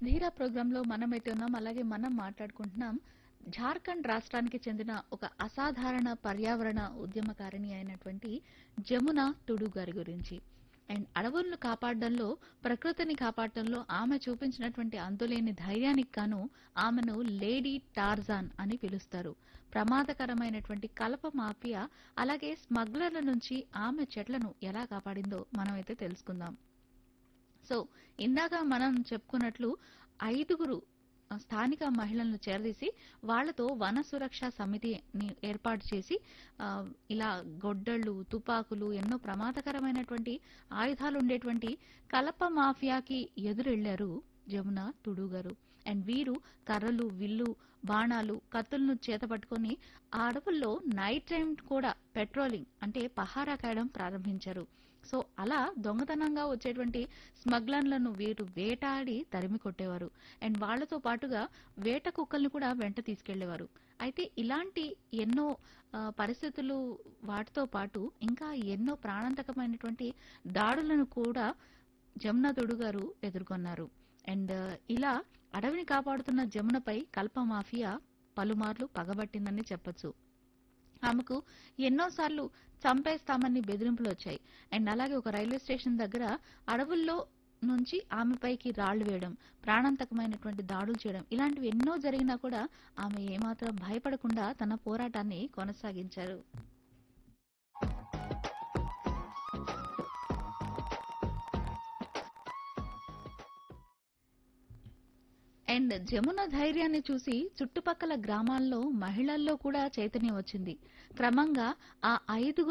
ధీరా ప్రోగ్రాంలో మనం అయితే ఉన్నాం అలాగే మనం మాట్లాడుకుంటున్నాం జార్ఖండ్ రాష్ట్రానికి చెందిన ఒక అసాధారణ పర్యావరణ ఉద్యమకారిణి అయినటువంటి జమున టుడు గారి గురించి అండ్ అడవులను కాపాడడంలో ప్రకృతిని కాపాడడంలో ఆమె చూపించినటువంటి అంతులేని ధైర్యానికి గాను ఆమెను లేడీ టార్జాన్ అని పిలుస్తారు ప్రమాదకరమైనటువంటి కలప మాఫియా అలాగే స్మగ్లర్ల నుంచి ఆమె చెట్లను ఎలా కాపాడిందో మనమైతే తెలుసుకుందాం సో ఇందాక మనం చెప్పుకున్నట్లు ఐదుగురు ఆ, స్థానిక మహిళలను చేరదీసి వాళ్లతో వన సురక్ష సమితిని ఏర్పాటు చేసి ఆ, ఇలా గొడ్డళ్ళు తుపాకులు ఎన్నో ప్రమాదకరమైనటువంటి ఆయుధాలు ఉండేటువంటి కలప మాఫియాకి ఎదురెళ్లారు జమున తుడు గారు అండ్ వీరు కర్రలు విల్లు బాణాలు కత్తులను చేతపట్టుకొని ఆ అడవుల్లో నైట్ టైం కూడా పెట్రోలింగ్ అంటే పహారా కాయడం ప్రారంభించారు సో అలా దొంగతనంగా వచ్చేటువంటి స్మగ్లర్లను వీరు వేటాడి తరిమి కొట్టేవారు అండ్ వాళ్లతో పాటుగా వేట కుక్కల్ని కూడా వెంట తీసుకెళ్లేవారు అయితే ఇలాంటి ఎన్నో ఆ, పరిస్థితులు వాటితో పాటు ఇంకా ఎన్నో ప్రాణాంతకమైనటువంటి దాడులను కూడా జమునాథుడు గారు ఎదుర్కొన్నారు అండ్ ఇలా అడవిని కాపాడుతున్న జమునపై కల్ప మాఫియా పలుమార్లు పగబట్టిందని చెప్పొచ్చు ఆమెకు ఎన్నోసార్లు చంపేస్తామని బెదిరింపులు వచ్చాయి అండ్ అలాగే ఒక రైల్వే స్టేషన్ దగ్గర అడవుల్లో నుంచి ఆమెపైకి రాళ్లు వేయడం ప్రాణాంతకమైనటువంటి దాడులు చేయడం ఇలాంటివి ఎన్నో జరిగినా కూడా ఆమె ఏమాత్రం భయపడకుండా తన పోరాటాన్ని కొనసాగించారు అండ్ జమున ధైర్యాన్ని చూసి చుట్టుపక్కల గ్రామాల్లో మహిళల్లో కూడా చైతన్యం వచ్చింది క్రమంగా ఆ ఐదుగురు